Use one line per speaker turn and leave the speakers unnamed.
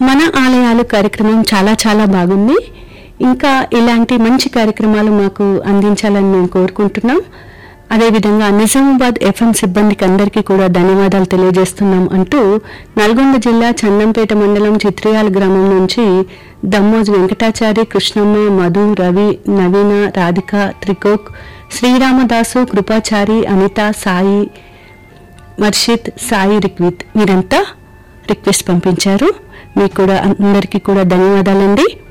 మన ఆలయాలు కార్యక్రమం చాలా చాలా బాగుంది ఇంకా ఇలాంటి మంచి కార్యక్రమాలు మాకు అందించాలని మేము కోరుకుంటున్నాం అదేవిధంగా నిజామాబాద్ ఎఫ్ఎం సిబ్బందికి అందరికీ కూడా ధన్యవాదాలు తెలియజేస్తున్నాం అంటూ నల్గొండ జిల్లా చందంపేట మండలం చిత్రియాల గ్రామం నుంచి దమ్మోజు వెంకటాచారి కృష్ణమ్మ మధు రవి నవీన రాధిక త్రికోక్ శ్రీరామదాసు కృపాచారి అనిత సాయి మర్షిద్ సాయి రిక్విత్ మీరంతా రిక్వెస్ట్ పంపించారు మీకు కూడా అందరికీ కూడా ధన్యవాదాలండి